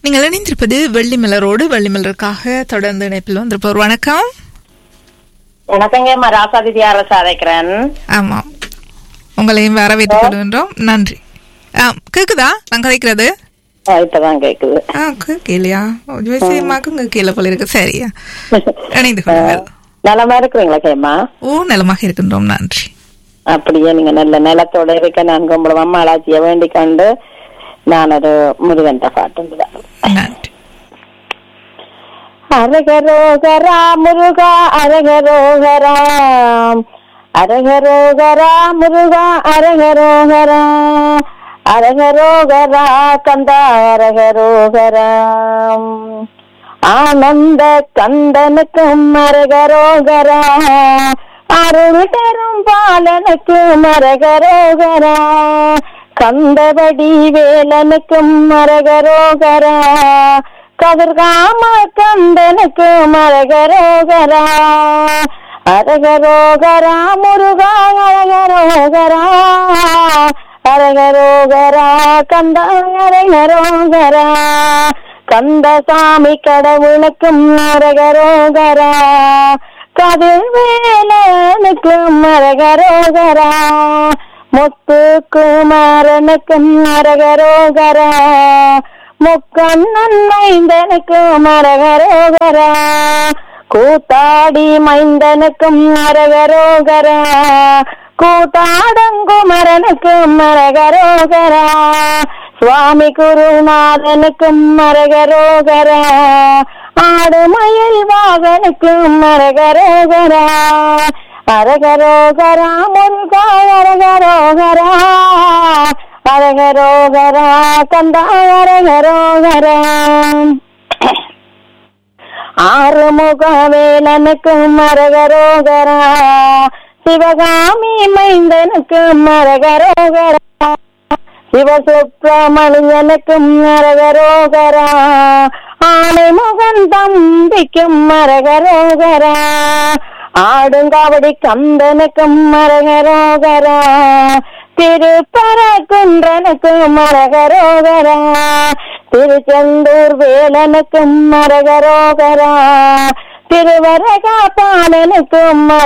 நீங்கள் இணைந்திருப்பது வெள்ளிமலரோடு வெள்ளிமலருக்காக தொடர்ந்து இணைப்பில் வந்திருப்பவர் வணக்கம் வணக்கங்க அம்மா ராசாதிதி அரசு அழைக்கிறேன் ஆமாம் உங்களையும் வரவேற்றுக் கொள்கின்றோம் நன்றி ஆ கேக்குதா நான் கதைக்கிறது ஆ, இப்பதான் கேக்குது ஆ கேட்கலையா விஷயமாக்கும் கேட்கல போல இருக்கு சரியா இணைந்து கொள்ளுங்கள் நலமா இருக்கிறீங்களா கேம்மா ஓ நலமாக இருக்கின்றோம் நன்றி அப்படியே நீங்க நல்ல நிலத்தோட இருக்க நான் கும்பிடுவோம் அம்மா அலாச்சிய வேண்டிக் கொண்டு நான் ஒரு முருகன் பாட்டுதான் நன்றி அரகரோகரா முருகா அரகரோகரா அரகரோகரா முருகா அரகரோகரா அரகரோகரா கந்தா அரகரோகரா ஆனந்த கந்தனுக்கும் அரகரோகரா அருள் தரும் பாலனுக்கும் அரகரோகரா கந்தபடி வேலனுக்கும் அரகரோகரா கதிர்காம கந்தனுக்கு மரகரோகரா அரகரோகரா முருகா அரகரோகரா அரகரோகரா கந்த அரகரோகரா கந்தசாமி கடவுளுக்கும் அரகரோகரா கதிர்வேலனுக்கும் அரகரோகரா முத்து குமாரனுக்கும் அரகரோகரா முக்கண்ணன் மைந்தனுக்கும் அரகரோகரா கூத்தாடி மைந்தனுக்கும் அரகரோகரா கூத்தாடங்குமரனுக்கும் அரகரோகரா சுவாமி குருநாதனுக்கும் அரகரோகரா ஆடுமயில் வாகனுக்கும் அரகரோகரா அரகரோகரா முருகா அரகரோகரா அரகரோகரா கந்தா அரகரோகரா ஆறுமுக வேலனுக்கும் அரகரோகரா சிவகாமி மைந்தனுக்கும் அரகரோகரா சிவசுப்பிரமணியனுக்கும் அரகரோகரா ஆனை முகன் தம்பிக்கும் அரகரோகரா ஆடுங்காவடி கந்தனுக்கும் அரகரோகரா திருப்பரக்குன்றனுக்கும் மரகரோகரா திருச்செந்தூர் வேலனுக்கும் மரகரோகரா திருவரகா பாலனுக்கும்